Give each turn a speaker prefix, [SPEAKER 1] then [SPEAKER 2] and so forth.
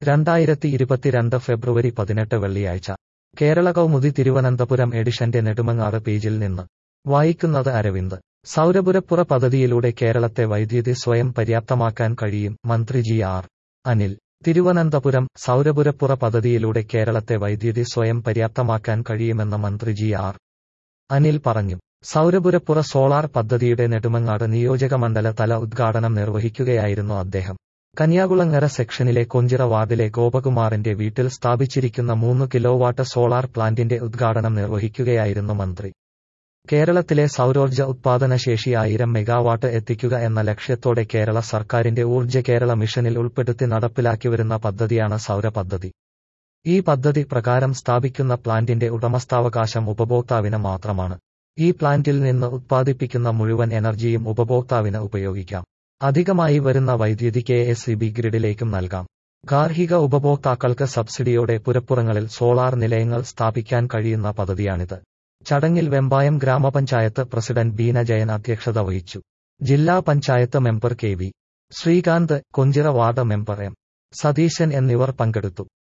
[SPEAKER 1] രണ്ടായിരത്തി ഇരുപത്തിരണ്ട് ഫെബ്രുവരി പതിനെട്ട് വെള്ളിയാഴ്ച കേരള കൗമുദി തിരുവനന്തപുരം എഡിഷന്റെ നെടുമങ്ങാട് പേജിൽ നിന്ന് വായിക്കുന്നത് അരവിന്ദ് സൗരപുരപ്പുറ പദ്ധതിയിലൂടെ കേരളത്തെ വൈദ്യുതി സ്വയം പര്യാപ്തമാക്കാൻ കഴിയും മന്ത്രി ജി ആർ അനിൽ തിരുവനന്തപുരം സൗരപുരപ്പുറ പദ്ധതിയിലൂടെ കേരളത്തെ വൈദ്യുതി സ്വയം പര്യാപ്തമാക്കാൻ കഴിയുമെന്ന് മന്ത്രി ജി ആർ അനിൽ പറഞ്ഞു സൗരപുരപ്പുറ സോളാർ പദ്ധതിയുടെ നെടുമങ്ങാട് നിയോജകമണ്ഡല തല ഉദ്ഘാടനം നിർവഹിക്കുകയായിരുന്നു അദ്ദേഹം കന്യാകുളങ്ങര സെക്ഷനിലെ കൊഞ്ചിറ വാർഡിലെ ഗോപകുമാറിന്റെ വീട്ടിൽ സ്ഥാപിച്ചിരിക്കുന്ന മൂന്ന് കിലോവാട്ട് സോളാർ പ്ലാന്റിന്റെ ഉദ്ഘാടനം നിർവഹിക്കുകയായിരുന്നു മന്ത്രി കേരളത്തിലെ സൗരോർജ്ജ ഉത്പാദനശേഷി ആയിരം മെഗാവാട്ട് എത്തിക്കുക എന്ന ലക്ഷ്യത്തോടെ കേരള സർക്കാരിന്റെ ഊർജ്ജ കേരള മിഷനിൽ ഉൾപ്പെടുത്തി നടപ്പിലാക്കിവരുന്ന പദ്ധതിയാണ് സൗര പദ്ധതി ഈ പദ്ധതി പ്രകാരം സ്ഥാപിക്കുന്ന പ്ലാന്റിന്റെ ഉടമസ്ഥാവകാശം ഉപഭോക്താവിന് മാത്രമാണ് ഈ പ്ലാന്റിൽ നിന്ന് ഉത്പാദിപ്പിക്കുന്ന മുഴുവൻ എനർജിയും ഉപഭോക്താവിന് ഉപയോഗിക്കാം അധികമായി വരുന്ന വൈദ്യുതി കെ എസ് ഇ ബി ഗ്രിഡിലേക്കും നൽകാം ഗാർഹിക ഉപഭോക്താക്കൾക്ക് സബ്സിഡിയോടെ പുരപ്പുറങ്ങളിൽ സോളാർ നിലയങ്ങൾ സ്ഥാപിക്കാൻ കഴിയുന്ന പദ്ധതിയാണിത് ചടങ്ങിൽ വെമ്പായം ഗ്രാമപഞ്ചായത്ത് പ്രസിഡന്റ് ബീന ജയൻ അധ്യക്ഷത വഹിച്ചു ജില്ലാ panchayat member K V Srikanth Konchira ward member M Satheesan എന്നിവർ പങ്കെടുത്തു